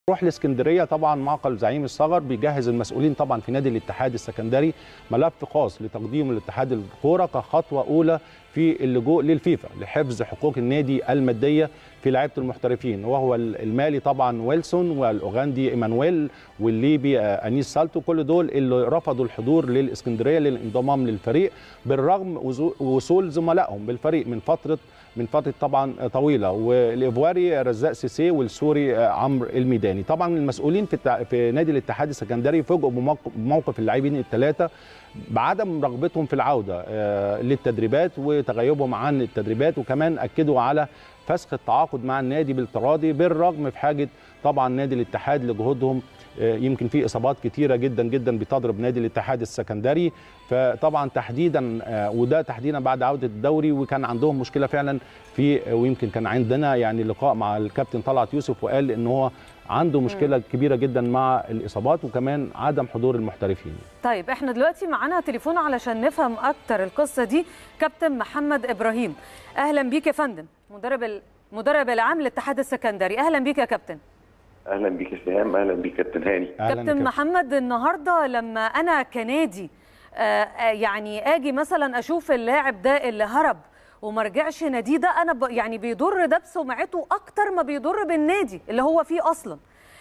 نروح لاسكندريه طبعا معقل زعيم الصغر بيجهز المسؤولين طبعا في نادي الاتحاد السكندري ملف خاص لتقديم الاتحاد الكوره كخطوه اولى في اللجوء للفيفا لحفظ حقوق النادي الماديه في لعيبه المحترفين وهو المالي طبعا ويلسون والاوغندي ايمانويل والليبي انيس سالتو كل دول اللي رفضوا الحضور للاسكندريه للانضمام للفريق بالرغم وصول زملائهم بالفريق من فتره من فتره طبعا طويله والايفواري رزاق سيسي والسوري عمرو الميداني طبعا المسؤولين في التع... في نادي الاتحاد السكندري فوجئوا بموقف اللاعبين الثلاثه بعدم رغبتهم في العوده للتدريبات وتغيبهم عن التدريبات وكمان اكدوا على فسخ التعاقد مع النادي بالتراضي بالرغم في حاجه طبعا نادي الاتحاد لجهودهم يمكن في اصابات كتيره جدا جدا بتضرب نادي الاتحاد السكندري فطبعا تحديدا وده تحديدا بعد عوده الدوري وكان عندهم مشكله فعلا في ويمكن كان عندنا يعني لقاء مع الكابتن طلعت يوسف وقال ان هو عنده مشكله كبيره جدا مع الاصابات وكمان عدم حضور المحترفين طيب احنا دلوقتي معانا تليفون علشان نفهم اكتر القصه دي كابتن محمد ابراهيم اهلا بيك يا فندم مدرب المدرب العام للاتحاد السكندري اهلا بيك يا كابتن اهلا بيك يا سهام اهلا بيك كابتن هاني كابتن محمد النهارده لما انا كنادي آه يعني اجي مثلا اشوف اللاعب ده اللي هرب وما رجعش ناديه ده انا ب... يعني بيضر ده بسمعته اكتر ما بيضر بالنادي اللي هو فيه اصلا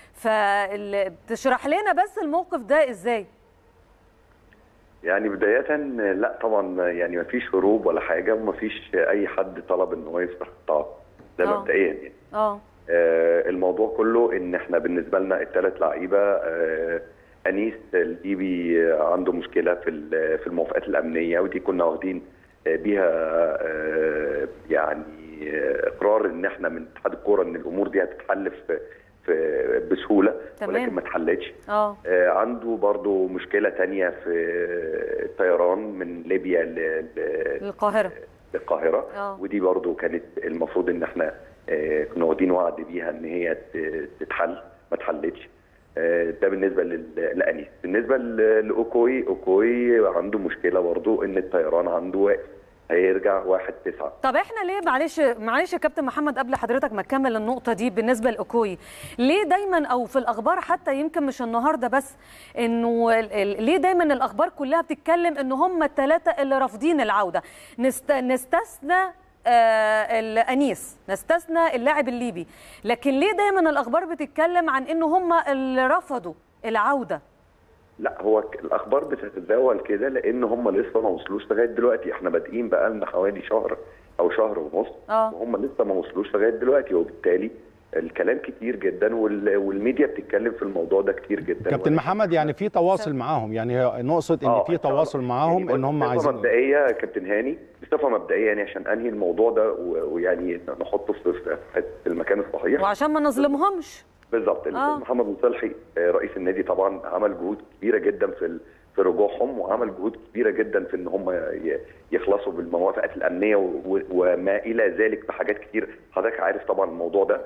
فتشرح لنا بس الموقف ده ازاي يعني بداية لا طبعا يعني ما فيش هروب ولا حاجة وما فيش أي حد طلب إن هو يفرح الطعام ده آه. مبدئيا يعني اه آه الموضوع كله إن إحنا بالنسبة لنا الثلاث لعيبة آه أنيس الليبي عنده مشكلة في في الموافقات الأمنية ودي كنا واخدين بيها آه يعني اقرار ان احنا من اتحاد الكوره ان الامور دي هتتحل في في بسهوله تمام. ولكن ما اتحلتش اه آه عنده برضو مشكله تانية في الطيران من ليبيا ل- ل- للقاهره للقاهره آه. ودي برضو كانت المفروض ان احنا آه، كنا واخدين وعد بيها ان هي ت- تتحل ما اتحلتش آه، ده بالنسبه لل- لانيس بالنسبه ل- لاوكوي اوكوي عنده مشكله برضو ان الطيران عنده واقف هيرجع واحد تسعة طب احنا ليه معلش معلش يا كابتن محمد قبل حضرتك ما تكمل النقطه دي بالنسبه لاوكوي ليه دايما او في الاخبار حتى يمكن مش النهارده بس انه ال- ال- ليه دايما الاخبار كلها بتتكلم ان هم الثلاثه اللي رافضين العوده نست نستثنى آه الانيس نستثنى اللاعب الليبي لكن ليه دايما الاخبار بتتكلم عن انه هم اللي رفضوا العوده لا هو ك- الاخبار بتتداول كده لان هم لسه ما وصلوش لغايه دلوقتي احنا بادئين بقى لنا حوالي شهر او شهر ونص اه وهم لسه ما وصلوش لغايه دلوقتي وبالتالي الكلام كتير جدا وال- والميديا بتتكلم في الموضوع ده كتير جدا كابتن محمد يعني في تواصل معاهم يعني نقصد ان آه، في تواصل معاهم يعني ان هم بصفة عايزين مبدئيه يا كابتن هاني بصفه مبدئيه يعني عشان انهي الموضوع ده و- ويعني نحطه في في- في المكان الصحيح وعشان ما نظلمهمش بالظبط آه. الاستاذ محمد مصلحي آه، رئيس النادي طبعا عمل جهود كبيره جدا في ال- في رجوعهم وعمل جهود كبيره جدا في ان هم ي- يخلصوا بالموافقات الامنيه و- وما الى ذلك بحاجات كتير حضرتك عارف طبعا الموضوع ده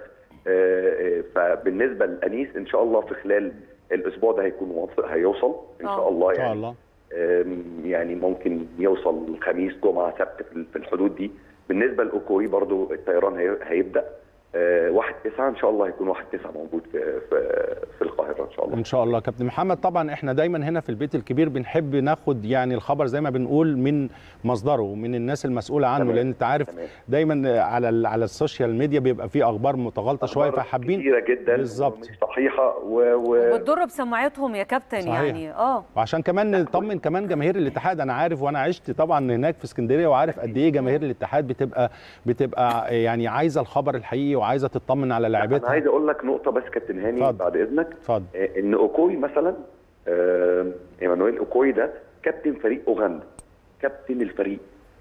آه، آه، فبالنسبه لانيس ان شاء الله في خلال الاسبوع ده هيكون واصل هيوصل ان آه. شاء الله ان شاء يعني الله آم، يعني ممكن يوصل الخميس جمعه سبت في في الحدود دي بالنسبه لاوكوي برضو الطيران هي- هيبدا آه، واحد تسعة ان شاء الله هيكون واحد تسعة موجود في في, في القاهره ان شاء الله ان شاء الله كابتن محمد طبعا احنا دايما هنا في البيت الكبير بنحب ناخد يعني الخبر زي ما بنقول من مصدره من الناس المسؤوله عنه تمام. لان انت عارف تمام. دايما على ال- على السوشيال ميديا بيبقى فيه اخبار متغالطه شويه أخبار فحابين كتيره جدا بالظبط. مش صحيحه و, و... وبتضر بسمعتهم يا كابتن صحيح. يعني اه وعشان كمان نطمن كمان جماهير الاتحاد انا عارف وانا عشت طبعا هناك في اسكندريه وعارف قد ايه جماهير الاتحاد بتبقى بتبقى يعني عايزه الخبر الحقيقي وعايزه تطمن على انا لاعبتها عايز اقول لك نقطه بس كابتن هاني اتفضل. بعد اذنك اتفضل آه، ان اوكوي مثلا آه، ايمانويل اوكوي ده كابتن فريق اوغندا كابتن الفريق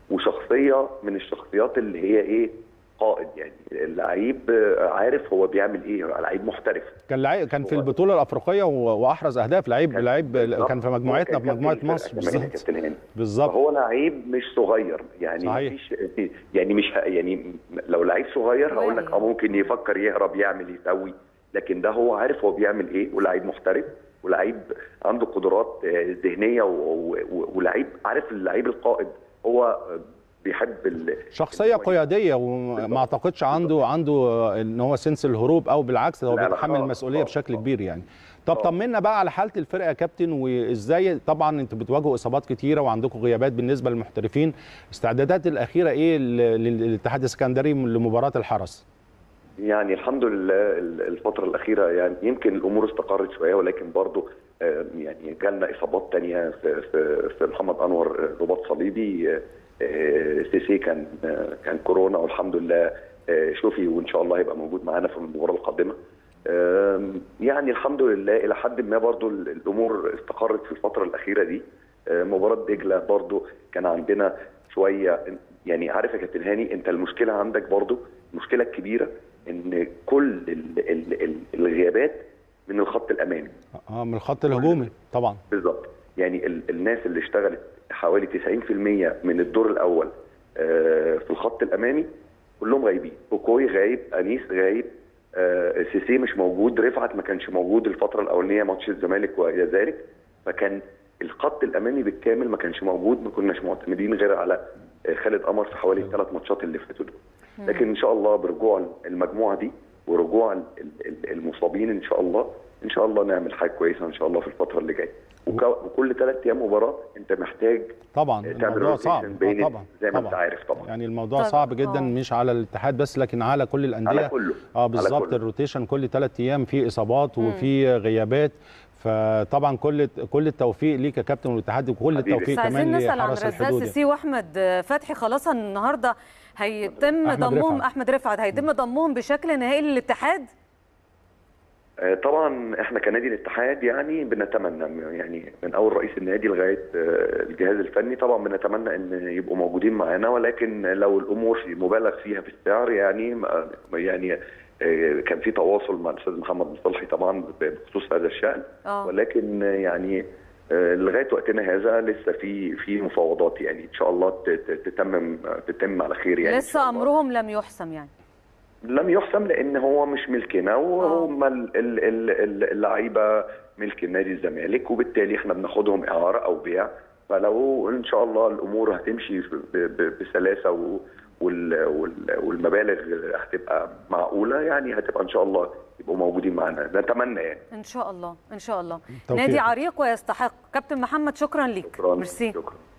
وشخصيه من الشخصيات اللي هي ايه قائد يعني اللعيب آه، عارف هو بيعمل ايه لعيب محترف كان لعيب كان في هو- البطوله الافريقيه و- واحرز اهداف لعيب كان- لعيب بالظبط. كان في مجموعتنا هو في كان مجموعه كابتن مصر الفرقة كمان يا بالظبط كابتن هاني. بالظبط فهو لعيب مش صغير يعني صحيح. مفيش يعني مش ه- يعني لو لعيب صغير هقول لك اه ممكن يفكر يهرب يعمل يسوي لكن ده هو عارف هو بيعمل ايه ولعيب محترف ولعيب عنده قدرات آه، ذهنيه و- و- و- ولعيب عارف اللعيب القائد هو آه، بيحب ال... شخصيه قياديه وما اعتقدش عنده عنده ان هو سنس الهروب او بالعكس هو لا، لا، بيتحمل خالص، المسؤوليه خالص، بشكل خالص. كبير يعني طب آه. طمنا بقى على حاله الفرقه يا كابتن وازاي طبعا انتوا بتواجهوا اصابات كتيره وعندكم غيابات بالنسبه للمحترفين استعدادات الاخيره ايه لل- للاتحاد السكندري لمباراه الحرس يعني الحمد لله ال- الفترة الأخيرة يعني يمكن الأمور استقرت شوية ولكن برضو آه، يعني جالنا إصابات تانية في, في, في محمد أنور آه، رباط صليبي آه، آه، سيسي كان آه، كان كورونا والحمد لله آه، شوفي وإن شاء الله هيبقى موجود معانا في المباراة القادمة آم، يعني الحمد لله إلى حد ما برضو ال- الأمور استقرت في الفترة الأخيرة دي آه، مباراة دجلة برضو كان عندنا شوية يعني عارف يا كابتن هاني أنت المشكلة عندك برضو المشكلة الكبيرة ان كل ال ال ال الغيابات من الخط الامامي اه من الخط الهجومي طبعا بالظبط يعني ال الناس اللي اشتغلت حوالي 90% من الدور الاول آه، في الخط الامامي كلهم غايبين بوكوي غايب انيس غايب آه، سيسي مش موجود رفعت ما كانش موجود الفتره الاولانيه ماتش الزمالك والى ذلك فكان الخط الامامي بالكامل ما كانش موجود ما كناش معتمدين غير على آه، خالد قمر في حوالي الثلاث ماتشات اللي فاتوا دول لكن ان شاء الله برجوع المجموعه دي ورجوع ال- ال- المصابين ان شاء الله ان شاء الله نعمل حاجه كويسه ان شاء الله في الفتره اللي جايه وك- وكل ثلاث ايام مباراه انت محتاج طبعا تعمل الموضوع صعب rotation بين آه طبعا زي ما انت طبعا عارف طبعا يعني الموضوع طب- صعب جدا آه. مش على الاتحاد بس لكن على كل الانديه على كله اه على بالظبط كله. الروتيشن كل ثلاث ايام في اصابات وفي غيابات فطبعا كل كل التوفيق ليك يا كابتن والاتحاد وكل حبيبي. التوفيق بس عايزين كمان نسال عن لحرس رزاق الحدود يعني. سيسي واحمد فتحي خلاص النهارده هيتم أحمد ضمهم رفعت. احمد رفعت هيتم ضمهم بشكل نهائي للاتحاد آه، طبعا احنا كنادي الاتحاد يعني بنتمنى يعني من اول رئيس النادي لغايه آه، الجهاز الفني طبعا بنتمنى ان يبقوا موجودين معانا ولكن لو الامور مبالغ فيها في السعر يعني ما- يعني آه، كان في تواصل مع الاستاذ محمد مصلحي طبعا بخصوص هذا الشان اه ولكن آه، يعني آه، لغايه وقتنا هذا لسه في في مفاوضات يعني ان شاء الله ت- ت- تتمم تتم على خير يعني إن شاء لسه الله. امرهم لم يحسم يعني لم يحسم لان هو مش ملكنا وهم ال- ال- ال- ال- اللعيبه ملك نادي الزمالك وبالتالي احنا بناخدهم اعاره او بيع فلو ان شاء الله الامور هتمشي ب- ب- بسلاسه و- وال- وال- والمبالغ هتبقى معقوله يعني هتبقى ان شاء الله يبقوا موجودين معانا نتمنى يعني ان شاء الله ان شاء الله توفيق. نادي عريق ويستحق كابتن محمد شكرا ليك شكرا ميرسي شكرا